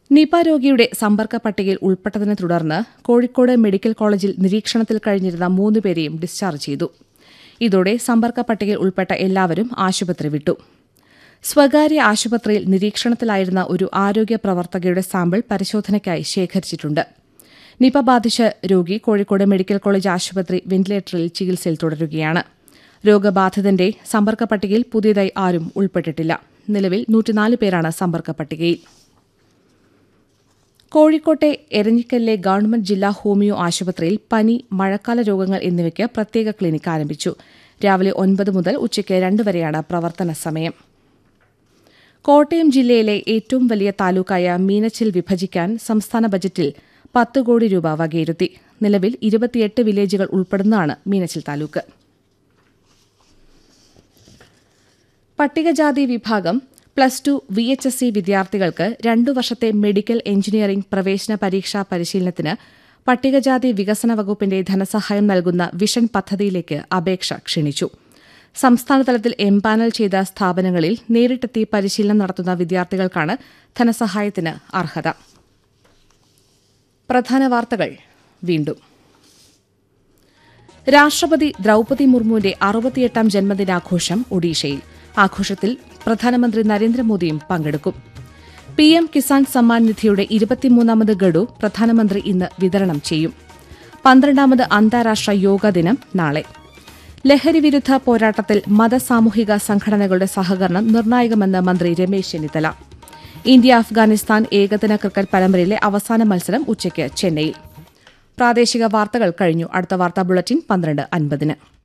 Nipah രോഗിയുടെ സമ്പർക്ക പട്ടികയിൽ ഉൾപ്പെട്ടതിനെ തുടർന്ന് കോഴിക്കോട് മെഡിക്കൽ കോളേജിൽ നിരീക്ഷണത്തിൽ കഴിഞ്ഞിരുന്ന മൂന്നുപേരെയും ഡിസ്ചാർജ് ചെയ്തു ഇതോടെ സമ്പർക്ക പട്ടികയിൽ ഉൾപ്പെട്ട എല്ലാവരും ആശുപത്രി വിട്ടു സ്വകാര്യ ആശുപത്രിയിൽ നിരീക്ഷണത്തിലായിരുന്ന ഒരു ആരോഗ്യ പ്രവർത്തകയുടെ സാമ്പിൾ പരിശോധനയ്ക്കായി ശേഖരിച്ചിട്ടുണ്ട് നിപ ബാധിച്ച രോഗി കോഴിക്കോട് മെഡിക്കൽ കോളേജ് ആശുപത്രി വെന്റിലേറ്ററിൽ ചികിത്സയിൽ തുടരുകയാണ് രോഗബാധിതന്റെ സമ്പർക്ക പട്ടികയിൽ പുതിയതായി ആരും ഉൾപ്പെട്ടിട്ടില്ല നിലവിൽ നൂറ്റിനാല് പേരാണ് സമ്പർക്ക പട്ടികയിൽ കോഴിക്കോട്ടെ എരഞ്ഞിക്കലിലെ ഗവൺമെന്റ് ജില്ലാ ഹോമിയോ ആശുപത്രിയിൽ പനി മഴക്കാല രോഗങ്ങൾ എന്നിവയ്ക്ക് പ്രത്യേക ക്ലിനിക് ആരംഭിച്ചു രാവിലെ ഒൻപത് മുതൽ ഉച്ചയ്ക്ക് രണ്ട് വരെയാണ് പ്രവർത്തന സമയം കോട്ടയം ജില്ലയിലെ ഏറ്റവും വലിയ താലൂക്കായ മീനച്ചിൽ വിഭജിക്കാൻ സംസ്ഥാന ബജറ്റിൽ പത്ത് കോടി രൂപ വകയിരുത്തി നിലവിൽ ഇരുപത്തിയെട്ട് വില്ലേജുകൾ ഉൾപ്പെടുന്നതാണ് മീനച്ചിൽ താലൂക്ക് പട്ടികജാതി വിഭാഗം plus two V H S C വിദ്യാർത്ഥികൾക്ക് രണ്ടു വർഷത്തെ മെഡിക്കൽ എഞ്ചിനീയറിംഗ് പ്രവേശന പരീക്ഷാ പരിശീലനത്തിന് പട്ടികജാതി വികസന വകുപ്പിന്റെ ധനസഹായം നൽകുന്ന വിഷൻ പദ്ധതിയിലേക്ക് അപേക്ഷ ക്ഷണിച്ചു സംസ്ഥാനതലത്തിൽ എംപാനൽ ചെയ്ത സ്ഥാപനങ്ങളിൽ നേരിട്ടെത്തി പരിശീലനം നടത്തുന്ന വിദ്യാർത്ഥികൾക്കാണ് ധനസഹായത്തിന് അർഹത പ്രധാന വാർത്തകൾ വീണ്ടും രാഷ്ട്രപതി ദ്രൌപതി മുർമുവിന്റെ അറുപത്തിയെട്ടാം ജന്മദിനാഘോഷം ഒഡീഷയിൽ ആഘോഷത്തിൽ പ്രധാനമന്ത്രി നരേന്ദ്രമോദിയും പങ്കെടുക്കും പി എം കിസാൻ സമ്മാൻ നിധിയുടെ ഇരുപത്തിമൂന്നാമത് ഗഡു പ്രധാനമന്ത്രി ഇന്ന് വിതരണം ചെയ്യും പന്ത്രണ്ടാമത് അന്താരാഷ്ട്ര യോഗ ദിനം നാളെ ലഹരി വിരുദ്ധ പോരാട്ടത്തിൽ മതസാമൂഹിക സംഘടനകളുടെ സഹകരണം നിർണായകമെന്ന് മന്ത്രി രമേശ് ചെന്നിത്തല ഇന്ത്യ അഫ്ഗാനിസ്ഥാൻ ഏകദിന ക്രിക്കറ്റ് പരമ്പരയിലെ അവസാന മത്സരം ഉച്ചയ്ക്ക് ചെന്നൈയിൽ പ്രാദേശിക വാർത്തകൾ കഴിഞ്ഞു അടുത്ത വാർത്താ ബുള്ളറ്റിൻ പന്ത്രണ്ട് അൻപതിന്